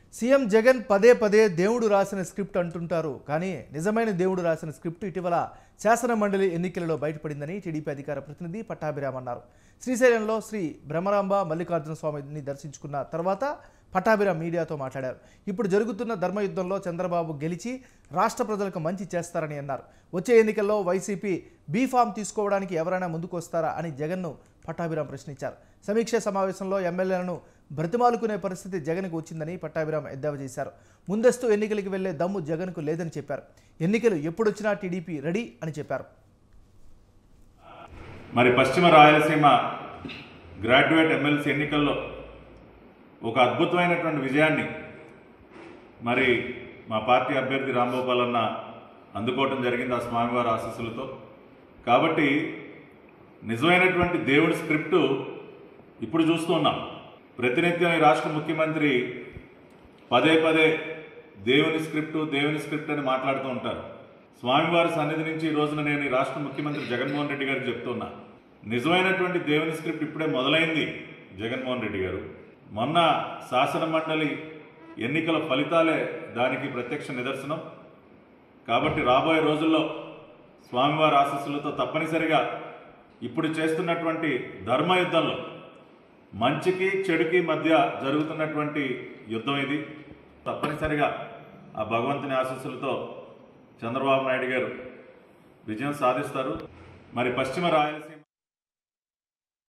CM Jagan పదే పదే దేవుడు రాసిన స్క్రిప్ట్ అంటుంటారు కానీ నిజమైన దేవుడు రాసిన స్క్రిప్ట్ ఇటీవల శాసన మండలి ఎన్నికలలో బయటపడిందని టీడీపీ అధికార ప్రతినిధి పట్టాభిరామ్ అన్నారు శ్రీశైలంలో శ్రీ బ్రహ్మరాంబ మల్లికార్జున స్వామిని దర్శించుకున్న తర్వాత పట్టాభిరామ్ మీడియాతో మాట్లాడారు ఇప్పుడు జరుగుతున్న ధర్మయుద్ధంలో చంద్రబాబు గెలిచి రాష్ట్ర ప్రజలకు మంచి చేస్తారని అన్నారు వచ్చే ఎన్నికల్లో వైసీపీ బీఫామ్ తీసుకోవడానికి ఎవరైనా ముందుకు వస్తారా అని జగన్ను పట్టాభిరామ్ ప్రశ్నించారు సమీక్ష సమావేశంలో ఎమ్మెల్యేలను బ్రతిమాలుకునే పరిస్థితి జగన్కు వచ్చిందని పట్టాభిరామ్ ఎద్దేవా చేశారు ముందస్తు ఎన్నికలకు వెళ్లే దమ్ము జగన్కు లేదని చెప్పారు ఎన్నికలు ఎప్పుడొచ్చినా టీడీపీ రెడీ అని చెప్పారు మరి పశ్చిమ రాయలసీమ గ్రాడ్యుయేట్ ఎమ్మెల్సీ ఎన్నికల్లో ఒక అద్భుతమైనటువంటి విజయాన్ని మరి మా పార్టీ అభ్యర్థి రాంగోపాల్ అన్న అందుకోవటం జరిగింది ఆ స్వామివారి ఆశీస్సులతో కాబట్టి నిజమైనటువంటి దేవుడి స్క్రిప్టు ఇప్పుడు చూస్తూ ఉన్నాం ప్రతినిత్యం ఈ రాష్ట్ర ముఖ్యమంత్రి పదే పదే దేవుని స్క్రిప్టు దేవుని స్క్రిప్ట్ అని మాట్లాడుతూ ఉంటారు స్వామివారి సన్నిధి నుంచి ఈ రోజున నేను ఈ రాష్ట్ర ముఖ్యమంత్రి జగన్మోహన్ రెడ్డి గారికి చెప్తున్నా నిజమైనటువంటి దేవుని స్క్రిప్ట్ ఇప్పుడే మొదలైంది జగన్మోహన్ రెడ్డి గారు మొన్న శాసన మండలి ఎన్నికల ఫలితాలే దానికి ప్రత్యక్ష నిదర్శనం కాబట్టి రాబోయే రోజుల్లో స్వామివారి ఆశీస్సులతో తప్పనిసరిగా ఇప్పుడు చేస్తున్నటువంటి ధర్మయుద్ధంలో మంచికి చెడుకి మధ్య జరుగుతున్నటువంటి యుద్ధం ఇది తప్పనిసరిగా ఆ భగవంతుని ఆశీస్సులతో చంద్రబాబు నాయుడు గారు విజయం సాధిస్తారు మరి పశ్చిమ రాయలసీమ